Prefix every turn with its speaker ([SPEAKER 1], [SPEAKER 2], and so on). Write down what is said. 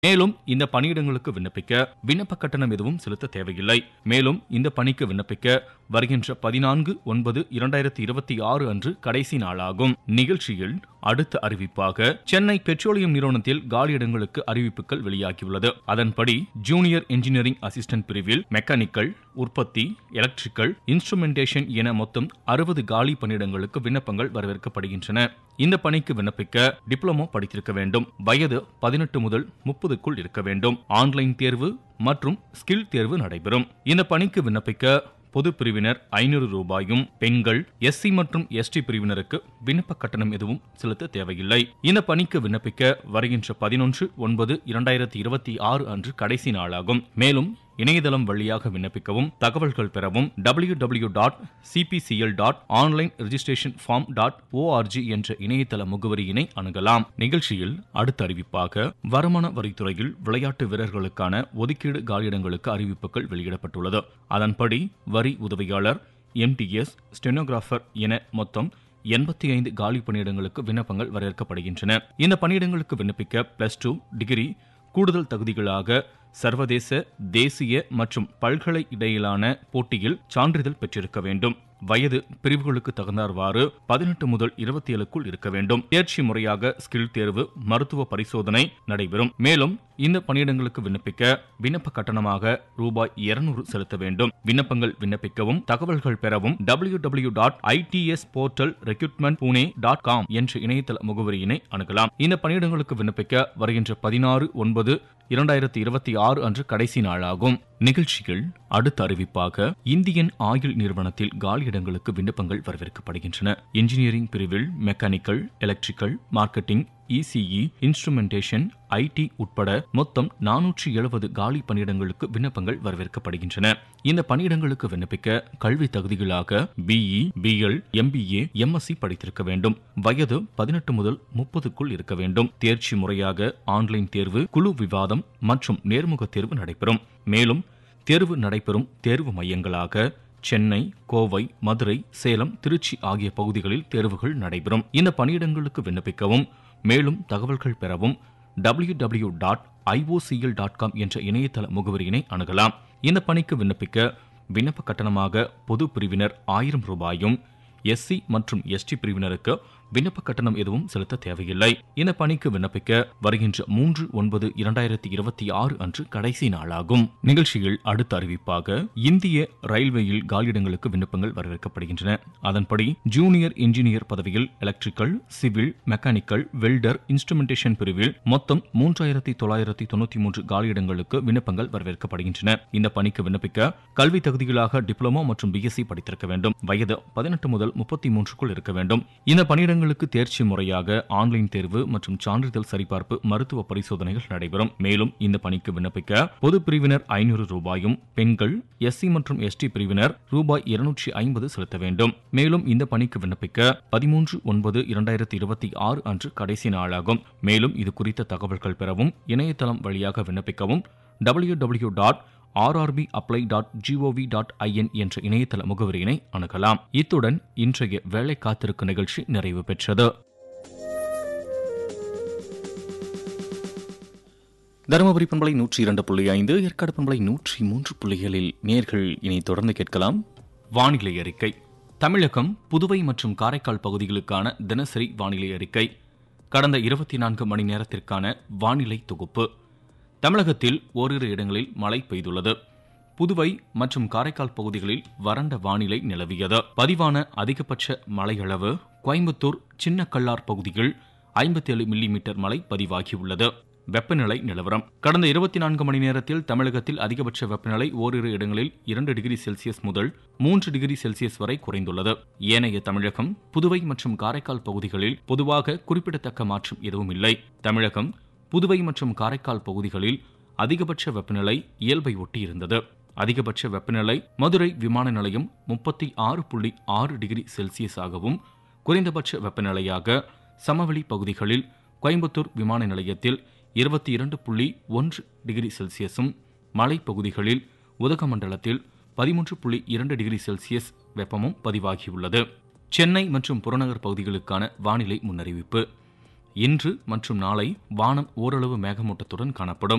[SPEAKER 1] மேலும் இந்த பணியிடங்களுக்கு விண்ணப்பிக்க விண்ணப்ப கட்டணம் எதுவும் செலுத்த தேவையில்லை மேலும் இந்த பணிக்கு விண்ணப்பிக்க வருகின்ற பதினான்கு ஒன்பது இரண்டாயிரத்தி இருபத்தி ஆறு அன்று கடைசி நாளாகும் நிகழ்ச்சியில் அடுத்த அறிவிப்பாக சென்னை பெட்ரோலியம் நிறுவனத்தில் காலியிடங்களுக்கு அறிவிப்புகள் வெளியாகியுள்ளது அதன்படி ஜூனியர் இன்ஜினியரிங் அசிஸ்டன்ட் பிரிவில் மெக்கானிக்கல் உற்பத்தி எலக்ட்ரிக்கல் இன்ஸ்ட்ருமெண்டேஷன் என மொத்தம் அறுபது காலி பணியிடங்களுக்கு விண்ணப்பங்கள் வரவேற்கப்படுகின்றன இந்த பணிக்கு விண்ணப்பிக்க டிப்ளமோ படித்திருக்க வேண்டும் வயது பதினெட்டு முதல் முப்பதுக்குள் இருக்க வேண்டும் ஆன்லைன் தேர்வு மற்றும் ஸ்கில் தேர்வு நடைபெறும் இந்த பணிக்கு விண்ணப்பிக்க பொது பிரிவினர் ஐநூறு ரூபாயும் பெண்கள் எஸ்சி மற்றும் எஸ்டி பிரிவினருக்கு விண்ணப்ப கட்டணம் எதுவும் செலுத்த தேவையில்லை இந்த பணிக்கு விண்ணப்பிக்க வருகின்ற பதினொன்று ஒன்பது இரண்டாயிரத்தி இருபத்தி ஆறு அன்று கடைசி நாளாகும் மேலும் இணையதளம் வழியாக விண்ணப்பிக்கவும் தகவல்கள் பெறவும் W W dot CPCL dot online registration form dot ORG என்ற இணையதள முகவரியினை அணுகலாம் நிகழ்ச்சியில் அடுத்த அறிவிப்பாக வருமான வரித்துறையில் விளையாட்டு வீரர்களுக்கான ஒதுக்கீடு காலியிடங்களுக்கு அறிவிப்புகள் வெளியிடப்பட்டுள்ளது அதன்படி வரி உதவியாளர் எம்டிஎஸ் ஸ்டெனோகிராஃபர் என மொத்தம் எண்பத்தி ஐந்து காலி பணியிடங்களுக்கு விண்ணப்பங்கள் வரவேற்கப்படுகின்றன இந்த பணியிடங்களுக்கு விண்ணப்பிக்க பிளஸ் டூ டிகிரி கூடுதல் தகுதிகளாக சர்வதேச தேசிய மற்றும் பல்கலை இடையிலான போட்டியில் சான்றிதழ் பெற்றிருக்க வேண்டும் வயது பிரிவுகளுக்கு தகுந்தார்வாறு பதினெட்டு முதல் இருபத்தி ஏழுக்குள் இருக்க வேண்டும் தேர்ச்சி முறையாக ஸ்கில் தேர்வு மருத்துவ பரிசோதனை நடைபெறும் மேலும் இந்த பணியிடங்களுக்கு விண்ணப்பிக்க விண்ணப்ப கட்டணமாக ரூபாய் இருநூறு செலுத்த வேண்டும் விண்ணப்பங்கள் விண்ணப்பிக்கவும் தகவல்கள் பெறவும் W W dot ITS portal recruitment Pune dot com என்ற இணையதள முகவரியினை அணுகலாம் இந்த பணியிடங்களுக்கு விண்ணப்பிக்க வருகின்ற பதினாறு ஒன்பது இரண்டாயிரத்தி இருபத்தி ஆறு அன்று கடைசி நாளாகும் நிகழ்ச்சியில் அடுத்த அறிவிப்பாக இந்தியன் ஆயில் நிறுவனத்தில் காலியிடங்களுக்கு விண்ணப்பங்கள் வரவேற்கப்படுகின்றன இன்ஜினியரிங் பிரிவில் mechanical electrical marketing ECE instrumentation IT உட்பட மொத்தம் நானூற்றி எழுபது காலி பணியிடங்களுக்கு விண்ணப்பங்கள் வரவேற்கப்படுகின்றன இந்த பணியிடங்களுக்கு விண்ணப்பிக்க கல்வி தகுதிகளாக பிஇ பிஎல் எம்பிஏ எம்எஸ்சி படித்திருக்க வேண்டும் வயது பதினெட்டு முதல் முப்பதுக்குள் இருக்க வேண்டும் தேர்ச்சி முறையாக ஆன்லைன் தேர்வு குழு விவாதம் மற்றும் நேர்முக தேர்வு நடைபெறும் மேலும் தேர்வு நடைபெறும் தேர்வு மையங்களாக சென்னை கோவை மதுரை சேலம் திருச்சி ஆகிய பகுதிகளில் தேர்வுகள் நடைபெறும் இந்த பணியிடங்களுக்கு விண்ணப்பிக்கவும் மேலும் தகவல்கள் பெறவும் W W dot IOCL dot com என்ற இணையதள முகவரியினை அணுகலாம் இந்த பணிக்கு விண்ணப்பிக்க விண்ணப்ப கட்டணமாக பொது பிரிவினர் ஆயிரம் ரூபாயும் எஸ்சி மற்றும் எஸ்டி பிரிவினருக்கு விண்ணப்ப கட்டணம் எதுவும் செலுத்த தேவையில்லை இந்த பணிக்கு விண்ணப்பிக்க வருகின்ற மூன்று ஒன்பது இரண்டாயிரத்தி இருபத்தி ஆறு அன்று கடைசி நாளாகும் நிகழ்ச்சியில் அடுத்த அறிவிப்பாக இந்திய ரயில்வேயில் காலியிடங்களுக்கு விண்ணப்பங்கள் வரவேற்கப்படுகின்றன அதன்படி ஜூனியர் இன்ஜினியர் பதவியில் electrical civil mechanical welder instrumentation பிரிவில் மொத்தம் மூன்றாயிரத்தி தொள்ளாயிரத்தி தொண்ணூத்தி மூன்று காலியிடங்களுக்கு விண்ணப்பங்கள் வரவேற்கப்படுகின்றன இந்த பணிக்கு விண்ணப்பிக்க கல்வி தகுதிகளாக டிப்ளமோ மற்றும் பிஎஸ்சி படித்திருக்க வேண்டும் வயது பதினெட்டு முதல் முப்பத்தி மூன்றுக்குள் இருக்க வேண்டும் இந்த பணியிடங்கள் பணியிடங்களுக்கு தேர்ச்சி முறையாக ஆன்லைன் தேர்வு மற்றும் சான்றிதழ் சரிபார்ப்பு மருத்துவ பரிசோதனைகள் நடைபெறும் மேலும் இந்த பணிக்கு விண்ணப்பிக்க பொது பிரிவினர் ஐநூறு ரூபாயும் பெண்கள் எஸ்சி மற்றும் எஸ்டி பிரிவினர் ரூபாய் இருநூற்றி ஐம்பது செலுத்த வேண்டும் மேலும் இந்த பணிக்கு விண்ணப்பிக்க பதிமூன்று ஒன்பது இரண்டாயிரத்தி இருபத்தி ஆறு அன்று கடைசி நாளாகும் மேலும் இது குறித்த தகவல்கள் பெறவும் இணையதளம் வழியாக விண்ணப்பிக்கவும் W W dot RRB apply dot GOV dot IN என்ற இணையதள முகவரியினை அணுகலாம் இத்துடன் இன்றைய வேலை காத்திருக்கும் நிகழ்ச்சி நிறைவு பெற்றது தருமபுரி பண்பலை நூற்றி இரண்டு புள்ளி ஐந்து ஏற்காடு பண்பலை நூற்றி மூன்று புள்ளிகளில் நேர்கள் இனி தொடர்ந்து கேட்கலாம் வானிலை அறிக்கை தமிழகம் புதுவை மற்றும் காரைக்கால் பகுதிகளுக்கான தினசரி வானிலை அறிக்கை கடந்த இருபத்தி நான்கு மணி நேரத்திற்கான வானிலை தொகுப்பு தமிழகத்தில் ஓரிரு இடங்களில் மழை பெய்துள்ளது புதுவை மற்றும் காரைக்கால் பகுதிகளில் வறண்ட வானிலை நிலவியது பதிவான அதிகபட்ச மழையளவு கோயம்புத்தூர் சின்ன கல்லார் பகுதியில் ஐம்பத்தி ஏழு மில்லிமீட்டர் மழை பதிவாகியுள்ளது வெப்பநிலை நிலவரம் கடந்த இருபத்தி நான்கு மணி நேரத்தில் தமிழகத்தில் அதிகபட்ச வெப்பநிலை ஓரிரு இடங்களில் இரண்டு டிகிரி செல்சியஸ் முதல் மூன்று டிகிரி செல்சியஸ் வரை குறைந்துள்ளது ஏனைய தமிழகம் புதுவை மற்றும் காரைக்கால் பகுதிகளில் பொதுவாக குறிப்பிடத்தக்க மாற்றம் எதுவும் இல்லை தமிழகம் புதுவை மற்றும் காரைக்கால் பகுதிகளில் அதிகபட்ச வெப்பநிலை இயல்பை ஒட்டி இருந்தது அதிகபட்ச வெப்பநிலை மதுரை விமான நிலையம் முப்பத்தி ஆறு புள்ளி ஆறு டிகிரி செல்சியஸாகவும் குறைந்தபட்ச வெப்பநிலையாக சமவெளி பகுதிகளில் கோயம்புத்தூர் விமான நிலையத்தில் இருபத்தி இரண்டு புள்ளி ஒன்று டிகிரி செல்சியஸும் மலைப்பகுதிகளில் உதகமண்டலத்தில் பதிமூன்று புள்ளி இரண்டு டிகிரி செல்சியஸ் வெப்பமும் பதிவாகியுள்ளது சென்னை மற்றும் புறநகர் பகுதிகளுக்கான வானிலை முன்னறிவிப்பு இன்று மற்றும் நாளை வானம் ஓரளவு மேகமூட்டத்துடன் காணப்படும்